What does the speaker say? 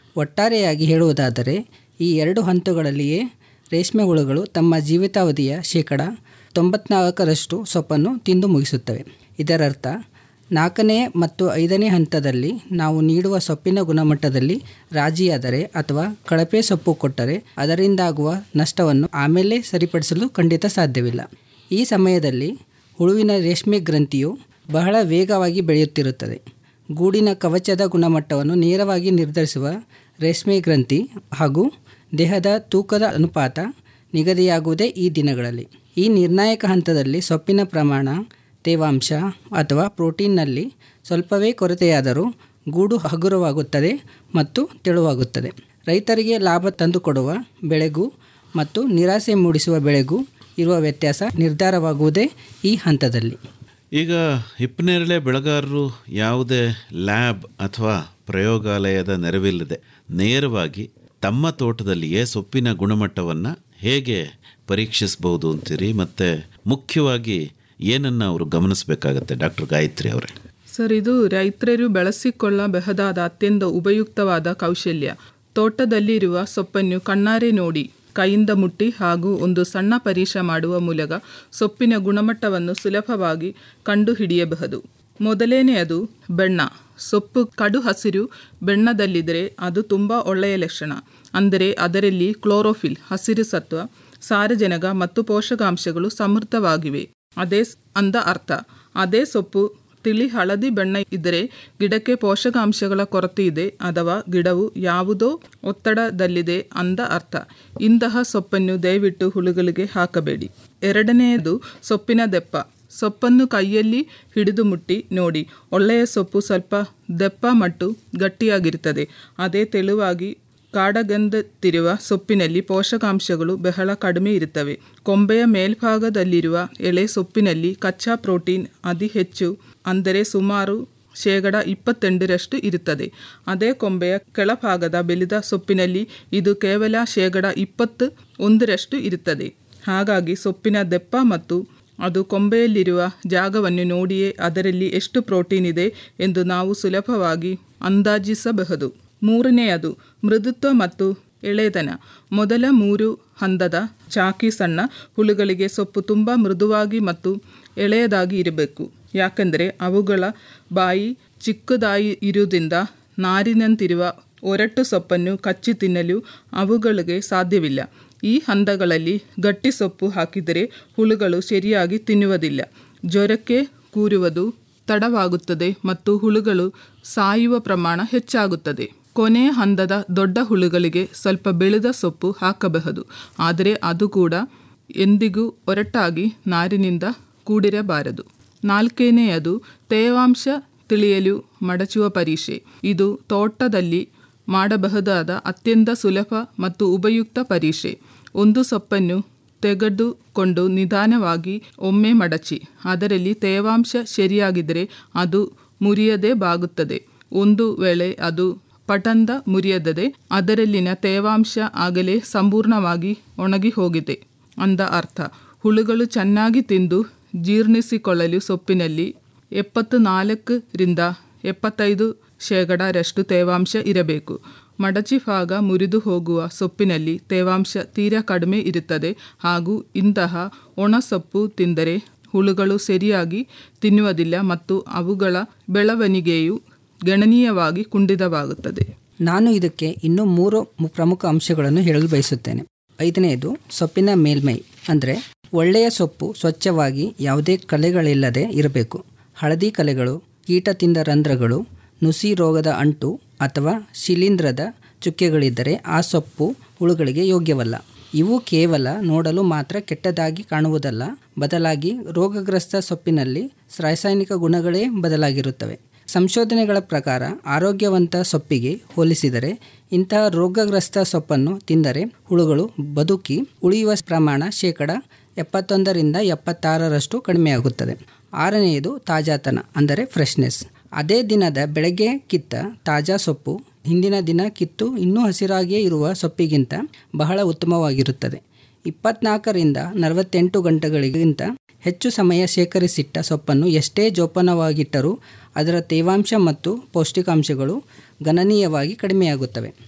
ಒಟ್ಟಾರೆಯಾಗಿ ಹೇಳುವುದಾದರೆ ಈ ಎರಡು ಹಂತಗಳಲ್ಲಿಯೇ ರೇಷ್ಮೆ ಹುಳುಗಳು ತಮ್ಮ ಜೀವಿತಾವಧಿಯ ಶೇಕಡ ತೊಂಬತ್ನಾಲ್ಕರಷ್ಟು ಸೊಪ್ಪನ್ನು ತಿಂದು ಮುಗಿಸುತ್ತವೆ ಇದರರ್ಥ ನಾಲ್ಕನೇ ಮತ್ತು ಐದನೇ ಹಂತದಲ್ಲಿ ನಾವು ನೀಡುವ ಸೊಪ್ಪಿನ ಗುಣಮಟ್ಟದಲ್ಲಿ ರಾಜಿಯಾದರೆ ಅಥವಾ ಕಳಪೆ ಸೊಪ್ಪು ಕೊಟ್ಟರೆ ಅದರಿಂದಾಗುವ ನಷ್ಟವನ್ನು ಆಮೇಲೆ ಸರಿಪಡಿಸಲು ಖಂಡಿತ ಸಾಧ್ಯವಿಲ್ಲ ಈ ಸಮಯದಲ್ಲಿ ಹುಳುವಿನ ರೇಷ್ಮೆ ಗ್ರಂಥಿಯು ಬಹಳ ವೇಗವಾಗಿ ಬೆಳೆಯುತ್ತಿರುತ್ತದೆ ಗೂಡಿನ ಕವಚದ ಗುಣಮಟ್ಟವನ್ನು ನೇರವಾಗಿ ನಿರ್ಧರಿಸುವ ರೇಷ್ಮೆ ಗ್ರಂಥಿ ಹಾಗೂ ದೇಹದ ತೂಕದ ಅನುಪಾತ ನಿಗದಿಯಾಗುವುದೇ ಈ ದಿನಗಳಲ್ಲಿ ಈ ನಿರ್ಣಾಯಕ ಹಂತದಲ್ಲಿ ಸೊಪ್ಪಿನ ಪ್ರಮಾಣ ತೇವಾಂಶ ಅಥವಾ ಪ್ರೋಟೀನ್ನಲ್ಲಿ ಸ್ವಲ್ಪವೇ ಕೊರತೆಯಾದರೂ ಗೂಡು ಹಗುರವಾಗುತ್ತದೆ ಮತ್ತು ತೆಳುವಾಗುತ್ತದೆ ರೈತರಿಗೆ ಲಾಭ ತಂದುಕೊಡುವ ಬೆಳೆಗೂ ಮತ್ತು ನಿರಾಸೆ ಮೂಡಿಸುವ ಬೆಳೆಗೂ ಇರುವ ವ್ಯತ್ಯಾಸ ನಿರ್ಧಾರವಾಗುವುದೇ ಈ ಹಂತದಲ್ಲಿ ಈಗ ಹಿಪ್ಪನೇರಳೆ ಬೆಳೆಗಾರರು ಯಾವುದೇ ಲ್ಯಾಬ್ ಅಥವಾ ಪ್ರಯೋಗಾಲಯದ ನೆರವಿಲ್ಲದೆ ನೇರವಾಗಿ ತಮ್ಮ ತೋಟದಲ್ಲಿಯೇ ಸೊಪ್ಪಿನ ಗುಣಮಟ್ಟವನ್ನು ಹೇಗೆ ಪರೀಕ್ಷಿಸಬಹುದು ಅಂತೀರಿ ಮತ್ತು ಮುಖ್ಯವಾಗಿ ಏನನ್ನು ಅವರು ಗಮನಿಸಬೇಕಾಗತ್ತೆ ಡಾಕ್ಟರ್ ಗಾಯತ್ರಿ ಅವರೇ ಸರ್ ಇದು ರೈತರು ಬೆಳೆಸಿಕೊಳ್ಳಬಹುದಾದ ಅತ್ಯಂತ ಉಪಯುಕ್ತವಾದ ಕೌಶಲ್ಯ ತೋಟದಲ್ಲಿರುವ ಸೊಪ್ಪನ್ನು ಕಣ್ಣಾರೆ ನೋಡಿ ಕೈಯಿಂದ ಮುಟ್ಟಿ ಹಾಗೂ ಒಂದು ಸಣ್ಣ ಪರೀಕ್ಷೆ ಮಾಡುವ ಮೂಲಕ ಸೊಪ್ಪಿನ ಗುಣಮಟ್ಟವನ್ನು ಸುಲಭವಾಗಿ ಕಂಡುಹಿಡಿಯಬಹುದು ಮೊದಲನೆಯದು ಬೆಣ್ಣ ಸೊಪ್ಪು ಕಡು ಹಸಿರು ಬೆಣ್ಣದಲ್ಲಿದ್ದರೆ ಅದು ತುಂಬ ಒಳ್ಳೆಯ ಲಕ್ಷಣ ಅಂದರೆ ಅದರಲ್ಲಿ ಕ್ಲೋರೋಫಿಲ್ ಹಸಿರು ಸತ್ವ ಸಾರಜನಕ ಮತ್ತು ಪೋಷಕಾಂಶಗಳು ಸಮೃದ್ಧವಾಗಿವೆ ಅದೇ ಅಂದ ಅರ್ಥ ಅದೇ ಸೊಪ್ಪು ತಿಳಿ ಹಳದಿ ಬಣ್ಣ ಇದ್ದರೆ ಗಿಡಕ್ಕೆ ಪೋಷಕಾಂಶಗಳ ಕೊರತೆ ಇದೆ ಅಥವಾ ಗಿಡವು ಯಾವುದೋ ಒತ್ತಡದಲ್ಲಿದೆ ಅಂದ ಅರ್ಥ ಇಂತಹ ಸೊಪ್ಪನ್ನು ದಯವಿಟ್ಟು ಹುಳುಗಳಿಗೆ ಹಾಕಬೇಡಿ ಎರಡನೆಯದು ಸೊಪ್ಪಿನ ದೆಪ್ಪ ಸೊಪ್ಪನ್ನು ಕೈಯಲ್ಲಿ ಹಿಡಿದು ಮುಟ್ಟಿ ನೋಡಿ ಒಳ್ಳೆಯ ಸೊಪ್ಪು ಸ್ವಲ್ಪ ದೆಪ್ಪ ಮತ್ತು ಗಟ್ಟಿಯಾಗಿರುತ್ತದೆ ಅದೇ ತೆಳುವಾಗಿ ಕಾಡಗಂಧತಿರುವ ಸೊಪ್ಪಿನಲ್ಲಿ ಪೋಷಕಾಂಶಗಳು ಬಹಳ ಕಡಿಮೆ ಇರುತ್ತವೆ ಕೊಂಬೆಯ ಮೇಲ್ಭಾಗದಲ್ಲಿರುವ ಎಳೆ ಸೊಪ್ಪಿನಲ್ಲಿ ಕಚ್ಚಾ ಪ್ರೋಟೀನ್ ಅತಿ ಹೆಚ್ಚು ಅಂದರೆ ಸುಮಾರು ಶೇಕಡ ಇಪ್ಪತ್ತೆಂಟರಷ್ಟು ಇರುತ್ತದೆ ಅದೇ ಕೊಂಬೆಯ ಕೆಳಭಾಗದ ಬೆಳೆದ ಸೊಪ್ಪಿನಲ್ಲಿ ಇದು ಕೇವಲ ಶೇಕಡ ಇಪ್ಪತ್ತು ಒಂದರಷ್ಟು ಇರುತ್ತದೆ ಹಾಗಾಗಿ ಸೊಪ್ಪಿನ ದೆಪ್ಪ ಮತ್ತು ಅದು ಕೊಂಬೆಯಲ್ಲಿರುವ ಜಾಗವನ್ನು ನೋಡಿಯೇ ಅದರಲ್ಲಿ ಎಷ್ಟು ಪ್ರೋಟೀನ್ ಇದೆ ಎಂದು ನಾವು ಸುಲಭವಾಗಿ ಅಂದಾಜಿಸಬಹುದು ಮೂರನೆಯದು ಮೃದುತ್ವ ಮತ್ತು ಎಳೆತನ ಮೊದಲ ಮೂರು ಹಂತದ ಚಾಕಿ ಸಣ್ಣ ಹುಳುಗಳಿಗೆ ಸೊಪ್ಪು ತುಂಬ ಮೃದುವಾಗಿ ಮತ್ತು ಎಳೆಯದಾಗಿ ಇರಬೇಕು ಯಾಕೆಂದರೆ ಅವುಗಳ ಬಾಯಿ ಚಿಕ್ಕದಾಗಿ ಇರುವುದರಿಂದ ನಾರಿನಂತಿರುವ ಒರಟು ಸೊಪ್ಪನ್ನು ಕಚ್ಚಿ ತಿನ್ನಲು ಅವುಗಳಿಗೆ ಸಾಧ್ಯವಿಲ್ಲ ಈ ಹಂತಗಳಲ್ಲಿ ಗಟ್ಟಿ ಸೊಪ್ಪು ಹಾಕಿದರೆ ಹುಳುಗಳು ಸರಿಯಾಗಿ ತಿನ್ನುವುದಿಲ್ಲ ಜ್ವರಕ್ಕೆ ಕೂರುವುದು ತಡವಾಗುತ್ತದೆ ಮತ್ತು ಹುಳುಗಳು ಸಾಯುವ ಪ್ರಮಾಣ ಹೆಚ್ಚಾಗುತ್ತದೆ ಕೊನೆಯ ಹಂತದ ದೊಡ್ಡ ಹುಳುಗಳಿಗೆ ಸ್ವಲ್ಪ ಬೆಳೆದ ಸೊಪ್ಪು ಹಾಕಬಹುದು ಆದರೆ ಅದು ಕೂಡ ಎಂದಿಗೂ ಒರಟಾಗಿ ನಾರಿನಿಂದ ಕೂಡಿರಬಾರದು ನಾಲ್ಕನೆಯದು ತೇವಾಂಶ ತಿಳಿಯಲು ಮಡಚುವ ಪರೀಕ್ಷೆ ಇದು ತೋಟದಲ್ಲಿ ಮಾಡಬಹುದಾದ ಅತ್ಯಂತ ಸುಲಭ ಮತ್ತು ಉಪಯುಕ್ತ ಪರೀಕ್ಷೆ ಒಂದು ಸೊಪ್ಪನ್ನು ತೆಗೆದುಕೊಂಡು ನಿಧಾನವಾಗಿ ಒಮ್ಮೆ ಮಡಚಿ ಅದರಲ್ಲಿ ತೇವಾಂಶ ಸರಿಯಾಗಿದ್ದರೆ ಅದು ಮುರಿಯದೆ ಬಾಗುತ್ತದೆ ಒಂದು ವೇಳೆ ಅದು ಪಟಂದ ಮುರಿಯದದೆ ಅದರಲ್ಲಿನ ತೇವಾಂಶ ಆಗಲೇ ಸಂಪೂರ್ಣವಾಗಿ ಒಣಗಿ ಹೋಗಿದೆ ಅಂದ ಅರ್ಥ ಹುಳುಗಳು ಚೆನ್ನಾಗಿ ತಿಂದು ಜೀರ್ಣಿಸಿಕೊಳ್ಳಲು ಸೊಪ್ಪಿನಲ್ಲಿ ಎಪ್ಪತ್ತು ನಾಲ್ಕರಿಂದ ಎಪ್ಪತ್ತೈದು ಶೇಕಡರಷ್ಟು ತೇವಾಂಶ ಇರಬೇಕು ಮಡಚಿ ಭಾಗ ಮುರಿದು ಹೋಗುವ ಸೊಪ್ಪಿನಲ್ಲಿ ತೇವಾಂಶ ತೀರಾ ಕಡಿಮೆ ಇರುತ್ತದೆ ಹಾಗೂ ಇಂತಹ ಒಣ ಸೊಪ್ಪು ತಿಂದರೆ ಹುಳುಗಳು ಸರಿಯಾಗಿ ತಿನ್ನುವುದಿಲ್ಲ ಮತ್ತು ಅವುಗಳ ಬೆಳವಣಿಗೆಯು ಗಣನೀಯವಾಗಿ ಕುಂಠಿತವಾಗುತ್ತದೆ ನಾನು ಇದಕ್ಕೆ ಇನ್ನೂ ಮೂರು ಮು- ಪ್ರಮುಖ ಅಂಶಗಳನ್ನು ಹೇಳಲು ಬಯಸುತ್ತೇನೆ ಐದನೆಯದು ಸೊಪ್ಪಿನ ಮೇಲ್ಮೈ ಅಂದರೆ ಒಳ್ಳೆಯ ಸೊಪ್ಪು ಸ್ವಚ್ಛವಾಗಿ ಯಾವುದೇ ಕಲೆಗಳಿಲ್ಲದೆ ಇರಬೇಕು ಹಳದಿ ಕಲೆಗಳು ಕೀಟ ತಿಂದ ರಂಧ್ರಗಳು ನುಸಿ ರೋಗದ ಅಂಟು ಅಥವಾ ಶಿಲೀಂಧ್ರದ ಚುಕ್ಕೆಗಳಿದ್ದರೆ ಆ ಸೊಪ್ಪು ಹುಳುಗಳಿಗೆ ಯೋಗ್ಯವಲ್ಲ ಇವು ಕೇವಲ ನೋಡಲು ಮಾತ್ರ ಕೆಟ್ಟದಾಗಿ ಕಾಣುವುದಲ್ಲ ಬದಲಾಗಿ ರೋಗಗ್ರಸ್ತ ಸೊಪ್ಪಿನಲ್ಲಿ ರಾಸಾಯನಿಕ ಗುಣಗಳೇ ಬದಲಾಗಿರುತ್ತವೆ ಸಂಶೋಧನೆಗಳ ಪ್ರಕಾರ ಆರೋಗ್ಯವಂತ ಸೊಪ್ಪಿಗೆ ಹೋಲಿಸಿದರೆ ಇಂತಹ ರೋಗಗ್ರಸ್ತ ಸೊಪ್ಪನ್ನು ತಿಂದರೆ ಹುಳುಗಳು ಬದುಕಿ ಉಳಿಯುವ ಪ್ರಮಾಣ ಶೇಕಡ ಎಪ್ಪತ್ತೊಂದರಿಂದ ಎಪ್ಪತ್ತಾರರಷ್ಟು ಕಡಿಮೆಯಾಗುತ್ತದೆ ಆರನೆಯದು ತಾಜಾತನ ಅಂದರೆ ಫ್ರೆಶ್ನೆಸ್ ಅದೇ ದಿನದ ಬೆಳಗ್ಗೆ ಕಿತ್ತ ತಾಜಾ ಸೊಪ್ಪು ಹಿಂದಿನ ದಿನ ಕಿತ್ತು ಇನ್ನೂ ಹಸಿರಾಗಿಯೇ ಇರುವ ಸೊಪ್ಪಿಗಿಂತ ಬಹಳ ಉತ್ತಮವಾಗಿರುತ್ತದೆ ಇಪ್ಪತ್ನಾಲ್ಕರಿಂದ ನಲವತ್ತೆಂಟು ಗಂಟೆಗಳಿಗಿಂತ ಹೆಚ್ಚು ಸಮಯ ಶೇಖರಿಸಿಟ್ಟ ಸೊಪ್ಪನ್ನು ಎಷ್ಟೇ ಜೋಪಾನವಾಗಿಟ್ಟರೂ ಅದರ ತೇವಾಂಶ ಮತ್ತು ಪೌಷ್ಟಿಕಾಂಶಗಳು ಗಣನೀಯವಾಗಿ ಕಡಿಮೆಯಾಗುತ್ತವೆ